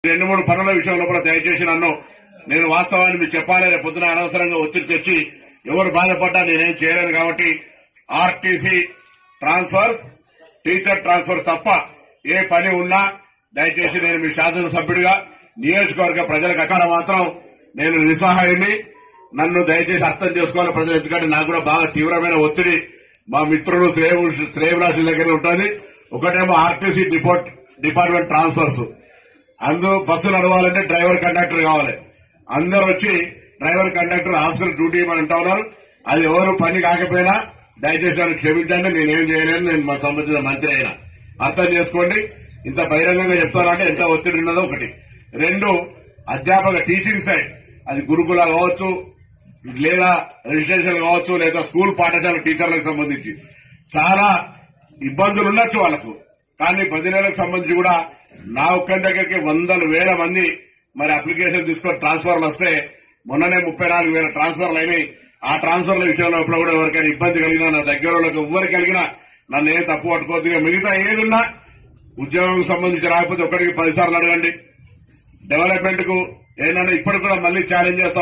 రెండు మూడు పనుల విషయంలో కూడా దయచేసి నన్ను నేను వాస్తవాన్ని మీకు చెప్పాలి రేపు పొద్దున అనవసరంగా ఒత్తిడి తెచ్చి ఎవరు బాధపడ్డా నేనేం చేయలేను కాబట్టి ఆర్టీసీ ట్రాన్స్ఫర్ టీచర్ ట్రాన్స్ఫర్ తప్ప ఏ పని ఉన్నా దయచేసి నేను మీ శాసనసభ్యుడిగా నియోజకవర్గ ప్రజలకు అక్కడ మాత్రం నేను నిస్సహాయుని నన్ను దయచేసి అర్థం చేసుకోవాలి ప్రజలు ఎందుకంటే నాకు కూడా బాగా తీవ్రమైన ఒత్తిడి మా మిత్రులు శ్రేయు శ్రేయభిలాషుల దగ్గర ఉంటుంది ఒకటేమో ఆర్టీసీ డిపోర్ట్ డిపార్ట్మెంట్ ట్రాన్స్ఫర్స్ అందు బస్సు నడవాలంటే డ్రైవర్ కండక్టర్ కావాలి అందరు వచ్చి డ్రైవర్ కండక్టర్ ఆఫీసర్ డ్యూటీ అని అంటా ఉన్నారు అది ఎవరు పని కాకపోయినా దయచేసి నన్ను క్షమించండి నేనేం చేయలేను నేను మా సంబంధించిన మంత్రి అయినా అర్థం చేసుకోండి ఇంత బహిరంగంగా చెప్తానంటే ఎంత ఒత్తిడి ఉన్నదో ఒకటి రెండు అధ్యాపక టీచింగ్ సైడ్ అది గురుకుల కావచ్చు లేదా రిజిస్ట్రేషన్ కావచ్చు లేదా స్కూల్ పాఠశాల టీచర్లకు సంబంధించి చాలా ఇబ్బందులు ఉండొచ్చు వాళ్ళకు కానీ పది నెలలకు సంబంధించి కూడా నా ఒక్కరి దగ్గరికి వందల వేల మంది మరి అప్లికేషన్ తీసుకొని ట్రాన్స్ఫర్లు వస్తే మొన్ననే ముప్పై నాలుగు వేల ట్రాన్స్ఫర్లు అయినాయి ఆ ట్రాన్స్ఫర్ల విషయంలో ఇప్పుడు కూడా ఎవరికైనా ఇబ్బంది కలిగినా నా దగ్గర వాళ్ళకి ఎవరు కలిగినా నన్ను ఏం తప్పు పట్టుకోవద్దు మిగతా ఏదున్నా ఉద్యోగం సంబంధించి రాకపోతే ఒకటికి పది సార్లు అడగండి డెవలప్మెంట్ కు ఏదైనా ఇప్పటికి కూడా మళ్ళీ ఛాలెంజ్ చేస్తాం